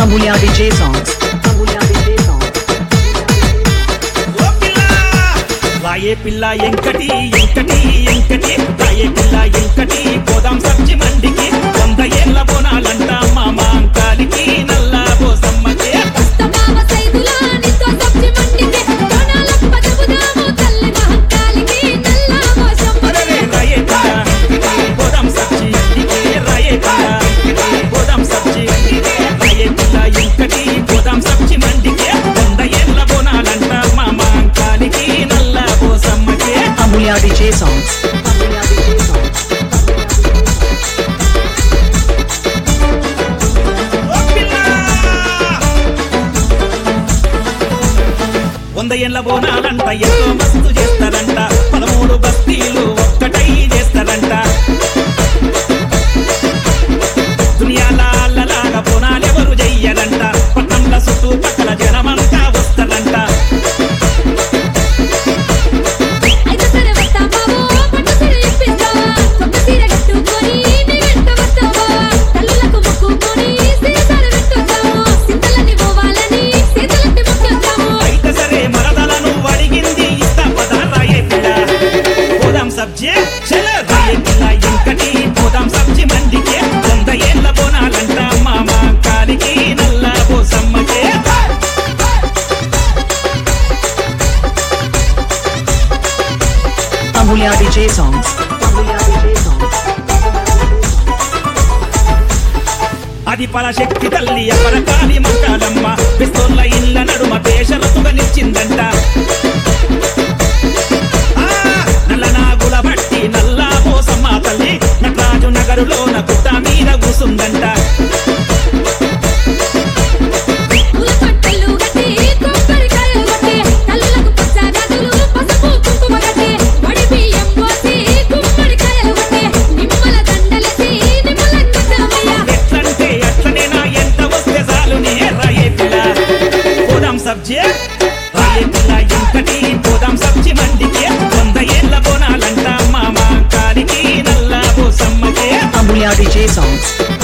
Amulya DJ songs. Amulya DJ songs. ఓ పిల్ల రాయే పిల్ల ఎంకటి ఎంకటి ఎంకటి రాయే పిల్ల ఎంకటి పోదాం సబ్జి మండికి వంద ఏళ్ళ బోనాలంట మామ అంకాలికి నల్ల పోసమ్మకే పుస్తమామ సైదులా నీతో సబ్జి మండికి కోణాలప్ప చెబుదాము తల్లి మహంకాళికి నల్ల మోసం అరెరే రాయే పిల్ల పోదాం సబ్జి మండికి రాయే పిల్ల పోదాం సబ్జి మండికి రాయే పిల్ల ఎంకటి పోదాం సబ్జి మండికి వంద ఏళ్ళ బోనాలంట మామ అంకాలికి నల్ల పోసమ్మకే Amulya DJ songs. Amulya DJ songs. ఓ పిల్ల వంద ఏళ్ళ బోనాలంట ఎంతో మస్తు చేస్తారంట పదమూడు బస్తీలు ఒక్కటై చేస్తారంట దునియాల అల్లలాగా బోనాలెవరు చెయ్యరంట పట్టణంల చుట్టూ పక్కల జనమంతా వస్తారంట అయితే సరే వస్తావా పట్టు సీర ఇప్పిస్తావా కొత్త సీర కట్టుకొని నీ వెంట వస్తావా తల్లులకు మొక్కుకొని సీసాలు పెట్టుకుంటాము సింతలని పోవాలని సీతలకి మొక్కుతాము అయితే సరే మరదలను అడిగింది ఇస్తా పద రాయే పిల్ల పోదాం సబ్జీ చల రాయే పిల్ల ఇంకటి పోదాం సబ్జీ మండికే వంద ఏళ్ళ బోనాలంట మామ కాలికి నల్ల పోసమ్మకే Amulya DJ songs. Amulya DJ songs. అది పరశక్తి తల్లి అపరకాలి మంకాలమ్మ పిస్తోళ్ళ ఇళ్ళ నడుమ పేషరతుగనిచ్చిందంట ఆ, నల్ల నాగుల బట్టి నల్ల పోసమ్మ తల్లి నటరాజు నగరులోన గుట్ట మీద కూసుందంట పూల పట్టలు గట్టి కొబ్బరికాయలు కొట్టి తల్లులకు పచ్చ గాజులు పసుపు కుంకుమ గట్టి వడి బియ్యం పోసి గుమ్మడికాయలు కొట్టి నిమ్మల దండలేసి నిమ్మలంకిద్దామయ్యా ఎట్లంటే ఎట్లనే నా ఎంత వస్తే చాలు నీ రాయే పిల్ల పోదాం సబ్జీ రాయే పిల్ల ఇంకటి పోదాం సబ్జీ మండికి వంద ఏళ్ళ బోనాలంట మామ కాలికి నల్ల పోసమ్మకే Amulya DJ songs.